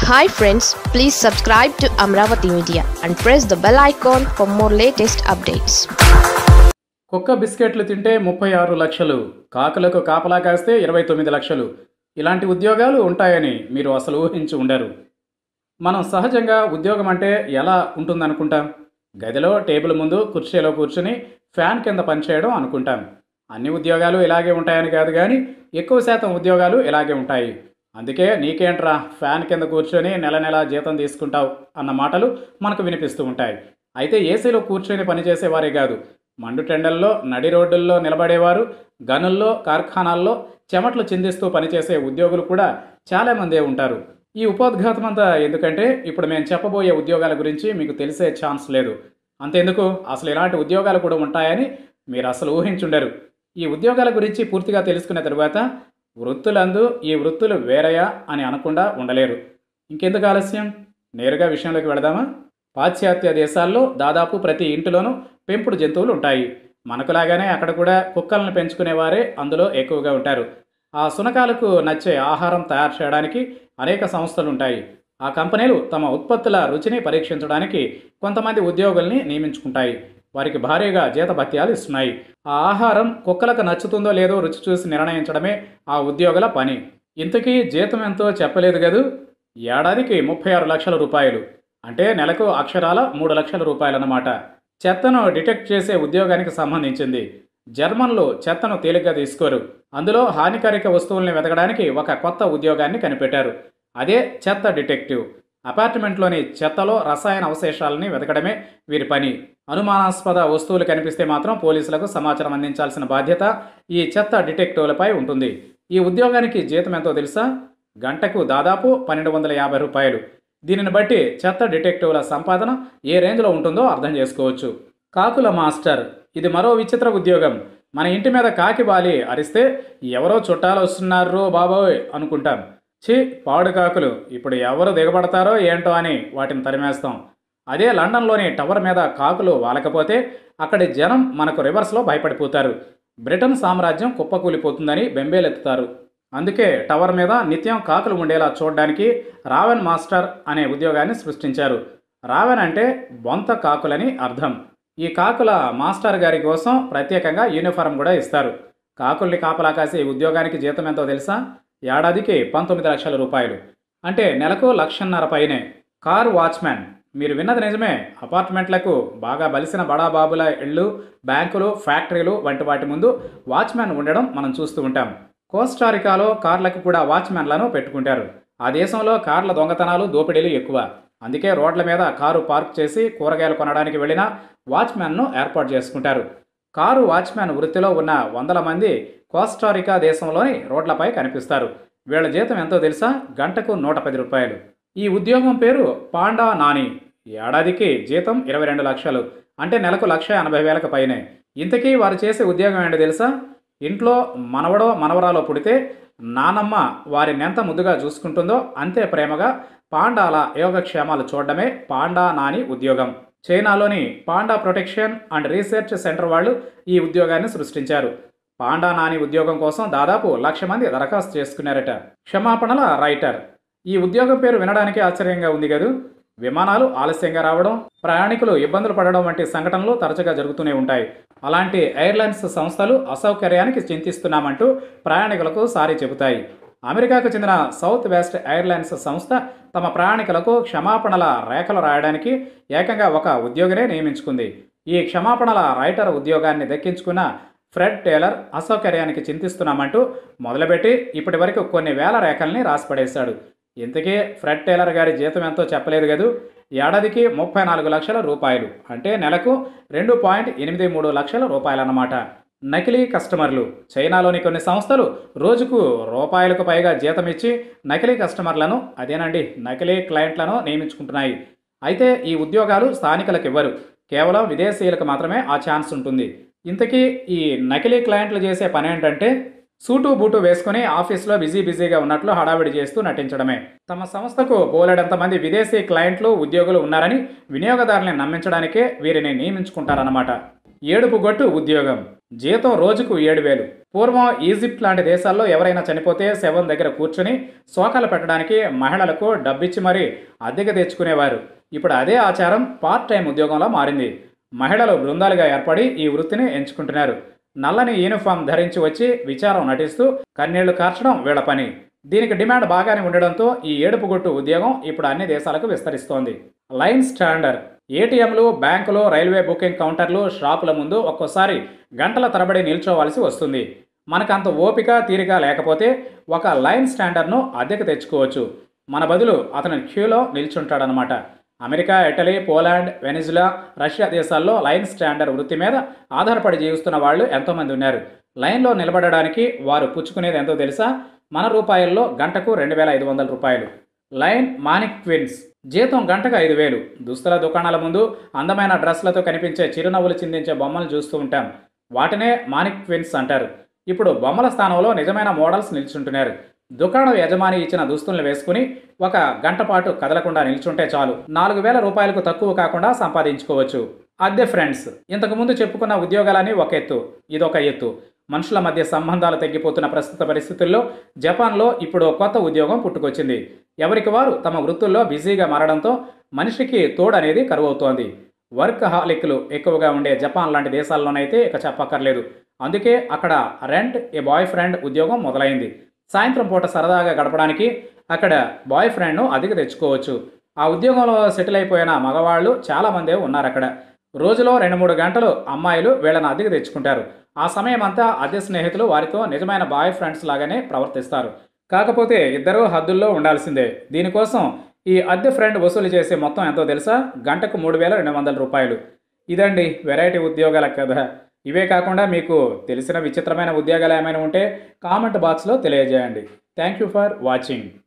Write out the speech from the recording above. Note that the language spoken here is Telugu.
hi friends please subscribe to Amaravati media and press the bell icon for more latest updates కుక్క బిస్కెట్లు తింటే ముప్పై ఆరు లక్షలు కాకులకు కాపలా కాస్తే ఇరవై తొమ్మిది లక్షలు ఇలాంటి ఉద్యోగాలు ఉంటాయని మీరు అసలు ఊహించి ఉండరు మనం సహజంగా ఉద్యోగం అంటే ఎలా ఉంటుందనుకుంటాం గదిలో టేబుల్ ముందు కుర్చీలో కూర్చుని ఫ్యాన్ కింద పనిచేయడం అనుకుంటాం అన్ని ఉద్యోగాలు ఇలాగే ఉంటాయని కాదు కానీ ఎక్కువ శాతం ఉద్యోగాలు ఇలాగే ఉంటాయి అందుకే నీకేంట్రా ఫ్యాన్ కింద కూర్చొని నెల నెల జీతం తీసుకుంటావు అన్న మాటలు మనకు వినిపిస్తూ ఉంటాయి అయితే ఏసీలో కూర్చొని పనిచేసేవారే కాదు మండు టెండల్లో నడి రోడ్డుల్లో నిలబడేవారు గనుల్లో కార్ఖానాల్లో చెమట్లు చిందిస్తూ పనిచేసే ఉద్యోగులు కూడా చాలామందే ఉంటారు ఈ ఉపోద్ఘాతం అంతా ఎందుకంటే ఇప్పుడు మేము చెప్పబోయే ఉద్యోగాల గురించి మీకు తెలిసే ఛాన్స్ లేదు అంతెందుకు అసలు ఇలాంటి ఉద్యోగాలు కూడా ఉంటాయని మీరు అసలు ఊహించుండరు ఈ ఉద్యోగాల గురించి పూర్తిగా తెలుసుకున్న తరువాత వృత్తులందు ఈ వృత్తులు వేరయా అని అనకుండా ఉండలేరు ఇంకెందుకు ఆలస్యం నేరుగా విషయంలోకి వెళదామా పాశ్చాత్య దేశాల్లో దాదాపు ప్రతి ఇంటిలోనూ పెంపుడు జంతువులు ఉంటాయి మనకులాగానే అక్కడ కూడా కుక్కలను పెంచుకునేవారే అందులో ఎక్కువగా ఉంటారు ఆ సునకాలకు నచ్చే ఆహారం తయారు చేయడానికి అనేక సంస్థలు ఉంటాయి ఆ కంపెనీలు తమ ఉత్పత్తుల రుచిని పరీక్షించడానికి కొంతమంది ఉద్యోగుల్ని నియమించుకుంటాయి వారికి భారీగా జీతభత్యాలు ఇస్తున్నాయి ఆ ఆహారం కుక్కలకు నచ్చుతుందో లేదో రుచి చూసి నిర్ణయించడమే ఆ ఉద్యోగుల పని ఇంతకీ జీతం ఎంతో చెప్పలేదు కదూ ఏడాదికి ముప్పై ఆరు లక్షల రూపాయలు అంటే నెలకు అక్షరాల మూడు లక్షల రూపాయలన్నమాట చెత్తను డిటెక్ట్ చేసే ఉద్యోగానికి సంబంధించింది జర్మన్లు చెత్తను తేలిగ్గా తీసుకోరు అందులో హానికారక వస్తువుల్ని వెతకడానికి ఒక కొత్త ఉద్యోగాన్ని కనిపెట్టారు అదే చెత్త డిటెక్టివ్ అపార్ట్మెంట్లోని చెత్తలో రసాయన అవశేషాలని వెతకడమే వీరి పని అనుమానాస్పద వస్తువులు కనిపిస్తే మాత్రం పోలీసులకు సమాచారం అందించాల్సిన బాధ్యత ఈ చెత్త డిటెక్టివ్లపై ఉంటుంది ఈ ఉద్యోగానికి జీతం ఎంతో తెలుసా గంటకు దాదాపు పన్నెండు వందల యాభై రూపాయలు దీనిని బట్టి చెత్త డిటెక్టివ్ల సంపాదన ఏ రేంజ్లో ఉంటుందో అర్థం చేసుకోవచ్చు కాకుల మాస్టర్ ఇది మరో విచిత్ర ఉద్యోగం మన ఇంటి మీద కాకి వాలి అరిస్తే ఎవరో చుట్టాలు వస్తున్నారో బాబోయ్ అనుకుంటాం ఛీ పాడు కాకులు ఇప్పుడు ఎవరు దిగబడతారో ఏంటో అని వాటిని తరిమేస్తాం అదే లండన్లోని టవర్ మీద కాకులు వాలకపోతే అక్కడి జనం మనకు రివర్స్లో భయపడిపోతారు బ్రిటన్ సామ్రాజ్యం కుప్పకూలిపోతుందని బెంబేలెత్తుతారు అందుకే టవర్ మీద నిత్యం కాకులు ఉండేలా చూడడానికి రావెన్ మాస్టర్ అనే ఉద్యోగాన్ని సృష్టించారు రావెన్ అంటే బొంత కాకులని అర్థం ఈ కాకుల మాస్టర్ గారి కోసం ప్రత్యేకంగా యూనిఫారం కూడా ఇస్తారు కాకుల్ని కాపలా కాసే ఈ ఉద్యోగానికి జీతం ఎంతో తెలుసా ఏడాదికి పంతొమ్మిది లక్షల రూపాయలు అంటే నెలకు లక్షన్నర పైనే కార్ వాచ్మ్యాన్ మీరు విన్నది నిజమే అపార్ట్మెంట్లకు బాగా బలిసిన బడాబాబుల ఇళ్ళు బ్యాంకులు ఫ్యాక్టరీలు వంటి వాటి ముందు వాచ్మ్యాన్ ఉండడం మనం చూస్తూ ఉంటాం కోస్టారికాలో కార్లకు కూడా వాచ్మ్యాన్లను పెట్టుకుంటారు ఆ దేశంలో కార్ల దొంగతనాలు దోపిడీలు ఎక్కువ అందుకే రోడ్ల మీద కారు పార్క్ చేసి కూరగాయలు కొనడానికి వెళ్ళిన వాచ్మ్యాన్ను ఏర్పాటు చేసుకుంటారు కారు వాచ్మ్యాన్ వృత్తిలో ఉన్న వందల మంది కోస్టారికా దేశంలోని రోడ్లపై కనిపిస్తారు వీళ్ళ జీతం ఎంతో తెలుసా గంటకు నూట పది రూపాయలు ఈ ఉద్యోగం పేరు పాండా నాని ఏడాదికి జీతం ఇరవై రెండు లక్షలు అంటే నెలకు లక్ష ఎనభై వేలకు పైనే ఇంతకీ వారు చేసే ఉద్యోగం ఏంటో తెలుసా ఇంట్లో మనవడో మనవరాలో పుడితే నానమ్మ వారిని ఎంత ముద్దుగా చూసుకుంటుందో అంతే ప్రేమగా పాండాల యోగక్షేమాలు చూడడమే పాండా నాని ఉద్యోగం చైనాలోని panda protection and research centre వాళ్ళు ఈ ఉద్యోగాన్ని సృష్టించారు పాండా నాని ఉద్యోగం కోసం దాదాపు లక్ష మంది దరఖాస్తు చేసుకున్నారట క్షమాపణల రైటర్ ఈ ఉద్యోగం పేరు వినడానికి ఆశ్చర్యంగా ఉంది కదూ విమానాలు ఆలస్యంగా రావడం ప్రయాణికులు ఇబ్బందులు పడడం వంటి సంఘటనలు తరచుగా జరుగుతూనే ఉంటాయి అలాంటి ఎయిర్లైన్స్ సంస్థలు అసౌకర్యానికి చింతిస్తున్నామంటూ ప్రయాణికులకు సారీ చెబుతాయి అమెరికాకు చెందిన సౌత్ వెస్ట్ ఎయిర్లైన్స్ సంస్థ తమ ప్రయాణికులకు క్షమాపణల రేఖలు రాయడానికి ఏకంగా ఒక ఉద్యోగినే నియమించుకుంది ఈ క్షమాపణల రైటర్ ఉద్యోగాన్ని దక్కించుకున్న ఫ్రెడ్ టేలర్ అసౌకర్యానికి చింతిస్తున్నామంటూ మొదలుపెట్టి ఇప్పటి వరకు కొన్ని వేల రేఖల్ని రాసిపడేశాడు ఇంతకీ ఫ్రెడ్ టేలర్ గారి జీతం ఎంతో చెప్పలేదు కదూ ఏడాదికి ముప్పై నాలుగు లక్షల రూపాయలు అంటే నెలకు రెండు పాయింట్ ఎనిమిది మూడు లక్షల రూపాయలన్నమాట నకిలీ కస్టమర్లు చైనాలోని కొన్ని సంస్థలు రోజుకు రూపాయలకు పైగా జీతం ఇచ్చి నకిలీ కస్టమర్లను అదేనండి నకిలీ క్లయింట్లను నియమించుకుంటున్నాయి అయితే ఈ ఉద్యోగాలు స్థానికులకు ఇవ్వరు కేవలం విదేశీయులకు మాత్రమే ఆ ఛాన్స్ ఉంటుంది ఇంతకీ ఈ నకిలీ క్లయింట్లు చేసే పని ఏంటంటే సూటు బూటు వేసుకుని ఆఫీస్లో బిజీ బిజీగా ఉన్నట్లు హడావిడి చేస్తూ నటించడమే తమ సంస్థకు బోలెడంత మంది విదేశీ క్లయింట్లు ఉద్యోగులు ఉన్నారని వినియోగదారుల్ని నమ్మించడానికే వీరిని నియమించుకుంటారన్నమాట ఏడుపు గొట్టు ఉద్యోగం జీతం రోజుకు ఏడు వేలు పూర్వం ఈజిప్ట్ లాంటి దేశాల్లో ఎవరైనా చనిపోతే శవం దగ్గర కూర్చుని శోకాలు పెట్టడానికి మహిళలకు డబ్బిచ్చి మరీ అద్దెకి తెచ్చుకునేవారు ఇప్పుడు అదే ఆచారం పార్ట్ టైం ఉద్యోగంలో మారింది మహిళలు బృందాలుగా ఏర్పడి ఈ వృత్తిని ఎంచుకుంటున్నారు నల్లని యూనిఫామ్ ధరించి వచ్చి విచారం నటిస్తూ కన్నీళ్లు కార్చడం వీళ్ళ పని దీనికి డిమాండ్ బాగానే ఉండడంతో ఈ ఏడుపు గొట్టు ఉద్యోగం ఇప్పుడు అన్ని దేశాలకు విస్తరిస్తోంది లైన్ స్టాండర్ ఏటీఎంలు బ్యాంకులు రైల్వే బుకింగ్ కౌంటర్లు షాపుల ముందు ఒక్కోసారి గంటల తరబడి నిల్చోవాల్సి వస్తుంది మనకంత ఓపిక తీరిక లేకపోతే ఒక లైన్ స్టాండర్ను అద్దెకు తెచ్చుకోవచ్చు మన బదులు అతను క్యూలో నిల్చుంటాడనమాట America Italy Poland Venezuela Russia దేశాల్లో లైన్ స్టాండర్ వృత్తి మీద ఆధారపడి జీవిస్తున్న వాళ్ళు ఎంతోమంది ఉన్నారు లైన్లో నిలబడడానికి వారు పుచ్చుకునేది ఎంతో తెలుసా మన రూపాయల్లో గంటకు రెండు వేల ఐదు వందల రూపాయలు లైన్ మానిక్ క్విన్స్ జీతం గంటకు ఐదు వేలు దుస్తుల దుకాణాల ముందు అందమైన డ్రెస్లతో కనిపించే చిరునవ్వులు చిందించే బొమ్మలు చూస్తూ ఉంటాం వాటినే మానిక్ క్విన్స్ అంటారు ఇప్పుడు బొమ్మల స్థానంలో నిజమైన మోడల్స్ నిల్చుంటున్నారు దుకాణం యజమాని ఇచ్చిన దుస్తుల్ని వేసుకుని ఒక గంట పాటు కదలకుండా నిల్చుంటే చాలు నాలుగు వేల రూపాయలకు తక్కువ కాకుండా సంపాదించుకోవచ్చు అద్దె ఫ్రెండ్స్ ఇంతకు ముందు చెప్పుకున్న ఉద్యోగాలని ఒక ఎత్తు ఇదొక ఎత్తు మనుషుల మధ్య సంబంధాలు తగ్గిపోతున్న ప్రస్తుత పరిస్థితుల్లో జపాన్లో ఇప్పుడు కొత్త ఉద్యోగం పుట్టుకొచ్చింది ఎవరికి వారు తమ వృత్తుల్లో బిజీగా మారడంతో మనిషికి తోడు అనేది కరువవుతోంది వర్క్ హాలిక్లు ఎక్కువగా ఉండే జపాన్ లాంటి దేశాల్లోనైతే ఇక చెప్పక్కర్లేదు అందుకే అక్కడ రెంట్ ఏ బాయ్ ఫ్రెండ్ ఉద్యోగం మొదలైంది సాయంత్రం పూట సరదాగా గడపడానికి అక్కడ బాయ్ ఫ్రెండ్ను అద్దెకు తెచ్చుకోవచ్చు ఆ ఉద్యోగంలో సెటిల్ అయిపోయిన మగవాళ్ళు చాలామందే ఉన్నారు అక్కడ రోజులో రెండు మూడు గంటలు అమ్మాయిలు వీళ్ళని అద్దెకు తెచ్చుకుంటారు ఆ సమయం అంతా అద్దె స్నేహితులు వారితో నిజమైన బాయ్ ఫ్రెండ్స్ లాగానే ప్రవర్తిస్తారు కాకపోతే ఇద్దరూ హద్దుల్లో ఉండాల్సిందే దీనికోసం ఈ అద్దె ఫ్రెండ్ వసూలు చేసే మొత్తం ఎంతో తెలుసా గంటకు మూడు వేల రెండు వందల రూపాయలు ఇదండి వెరైటీ ఉద్యోగాల కథ ఇవే కాకుండా మీకు తెలిసిన విచిత్రమైన ఉద్యోగాలు ఏమైనా ఉంటే కామెంట్ బాక్స్లో తెలియజేయండి థ్యాంక్ యూ ఫర్ వాచింగ్